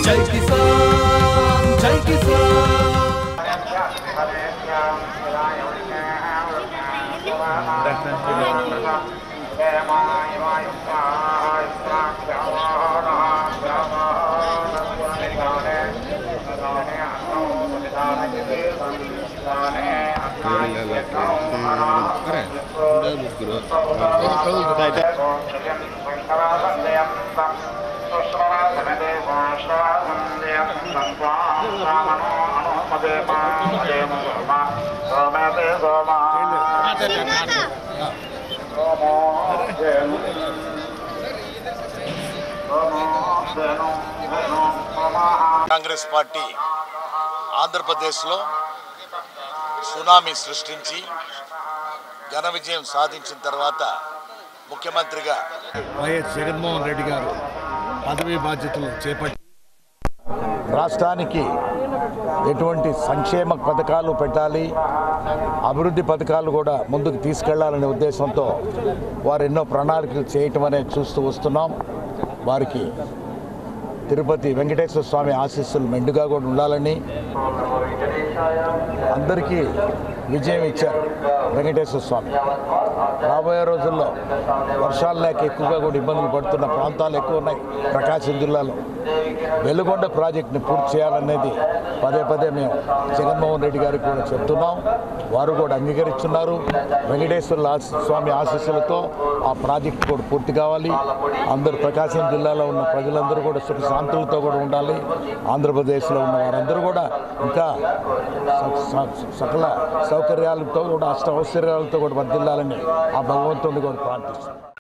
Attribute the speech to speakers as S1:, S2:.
S1: జై కిసాన్ జై కిసాన్
S2: కాంగ్రెస్ పార్టీ ఆంధ్రప్రదేశ్లో సునామీ సృష్టించి ఘన విజయం సాధించిన తర్వాత ముఖ్యమంత్రిగా
S3: వైఎస్ జగన్మోహన్ రెడ్డి గారు పదవీ బాధ్యతలు చేపట్టి
S2: రాష్ట్రానికి ఎటువంటి సంక్షేమ పథకాలు పెట్టాలి అభివృద్ధి పథకాలు కూడా ముందుకు తీసుకెళ్లాలనే ఉద్దేశంతో వారు ఎన్నో ప్రణాళికలు చేయటం అనేది చూస్తూ వస్తున్నాం వారికి తిరుపతి వెంకటేశ్వర స్వామి ఆశీస్సులు మెండుగా కూడా ఉండాలని అందరికీ విజయం ఇచ్చారు వెంకటేశ్వర స్వామి రాబోయే రోజుల్లో వర్షాలు లేక ఎక్కువగా కూడా ఇబ్బందులు పడుతున్న ప్రాంతాలు ఎక్కువ ఉన్నాయి ప్రకాశం జిల్లాలో వెలుగొండ ప్రాజెక్టుని పూర్తి చేయాలనేది పదే పదే మేము జగన్మోహన్ రెడ్డి గారికి కూడా చెప్తున్నాం వారు కూడా అంగీకరిస్తున్నారు వెంకటేశ్వర ఆశ- స్వామి ఆశీస్సులతో ఆ ప్రాజెక్టు కూడా పూర్తి కావాలి అందరూ ప్రకాశం జిల్లాలో ఉన్న ప్రజలందరూ కూడా సుఖ శాంతులతో కూడా ఉండాలి ఆంధ్రప్రదేశ్లో ఉన్న వారందరూ కూడా ఇంకా స- స- సకల సౌకర్యాలతో కూడా అష్ట ఔశ్వర్యాలతో కూడా వర్దిల్లాలని ఆ భగవంతుడిని కూడా ప్రార్థిస్తున్నాం